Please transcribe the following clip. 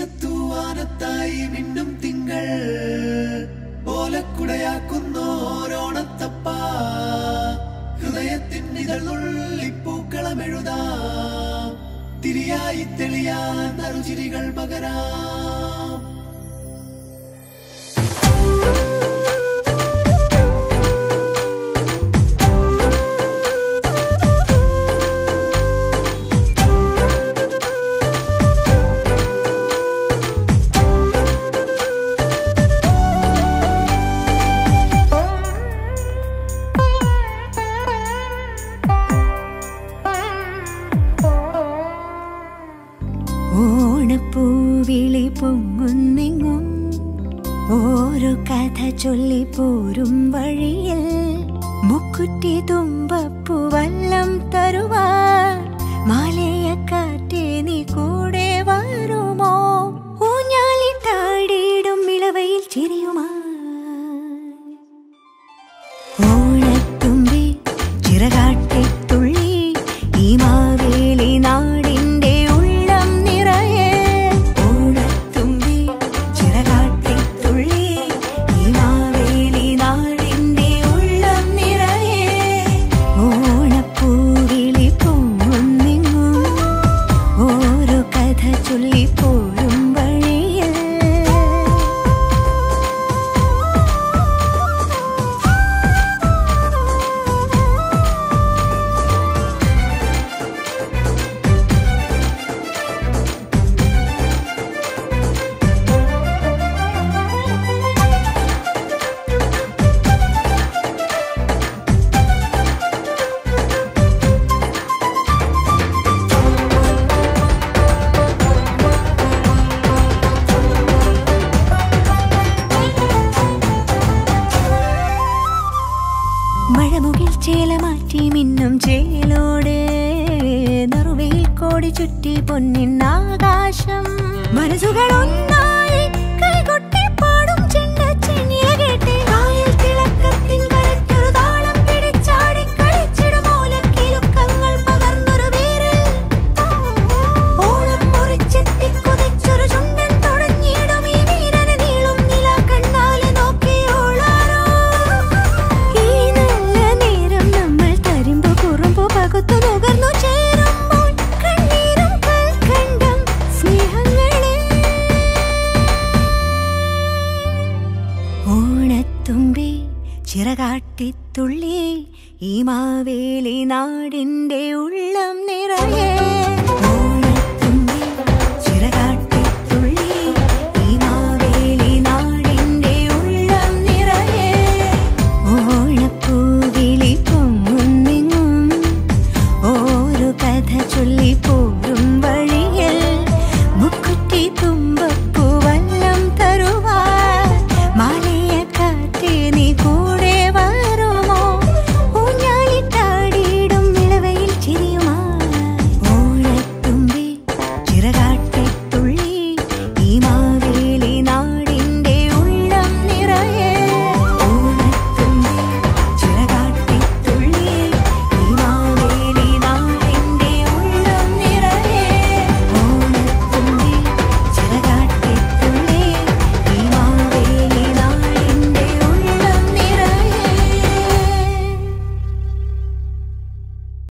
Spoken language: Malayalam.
ചിങ്ങത്തൂവാനത്തായി മിന്നും തിങ്കൾ ഓലക്കുടയാക്കുന്നോരോണത്തപ്പ ഹൃദയത്തിൻ ഇതളുള്ളിപ്പൂക്കളമെഴുതാം തിരിയായി തെളിയാൻ നറുചിരികൾ പകരാം ഓണപ്പൂവിളി പൊങ്ങുന്നെങ്ങും ഓരോ കഥ ചൊല്ലി പോരും വഴിയിൽ മുക്കുറ്റി തുമ്പപ്പൂ വല്ലം തരുവാൻ മാലയക്കാറ്റേ നീ കൂടെ വരുമോ ഊഞ്ഞാലിട്ടാടിയിടും ഇളവയിൽ ചിരിയുമാ ഓണത്തുമ്പി ചിറകാട്ടിത്തുള്ളി ഈ മാവേലി നാടിന്റെ ഉള്ളം നിറയെ ഓണത്തുമ്പി ചിറകാട്ടിത്തുള്ളി ഈ മാവേലി നാടിന്റെ ഉള്ളം നിറയെ ഓണപ്പൂവിളി പൊങ്ങുന്നെങ്ങും ഓരോ കഥ ചൊല്ലി പോരും വഴിയിൽ മഴമുകിൽ ചേല മാറ്റി മിന്നും ചേലോടെ നറുവയിൽ കോടി ചുറ്റി പൊന്നിന്നാകാശം മനസ്സുകൾ ഒന്നായി കൈകൊട്ടി പാടും ചെണ്ട ചെന്നിയ കേട്ട് കായൽ തിളക്കത്തിൻ കരയ്ക്കൊരു താളം പിടിച്ചാടി കളിച്ചിടും ഓലക്കിലുക്കങ്ങൾ പകർന്നൊരു വീരൽ ഓണം മുറിച്ചെത്തി കുതിച്ചൊരു ചുണ്ടൻ തുടങ്ങിയിടും ഈ വീരന് നീളും നില കണ്ണാലെ നോക്കിയോളാരോ ഈ നല്ല നേരം നമ്മൾ തരുമ്പോ കുറുമ്പോ പകുത്തു നുകർന്നു ചേരുമ്പോൾ കണ്ണീരും കൽക്കണ്ടം സ്നേഹങ്ങളെ ഓണത്തുമ്പി ചിറകാട്ടിത്തുള്ളി ഈ മാവേലി നാടിന്റെ ഉള്ളം നിറയെ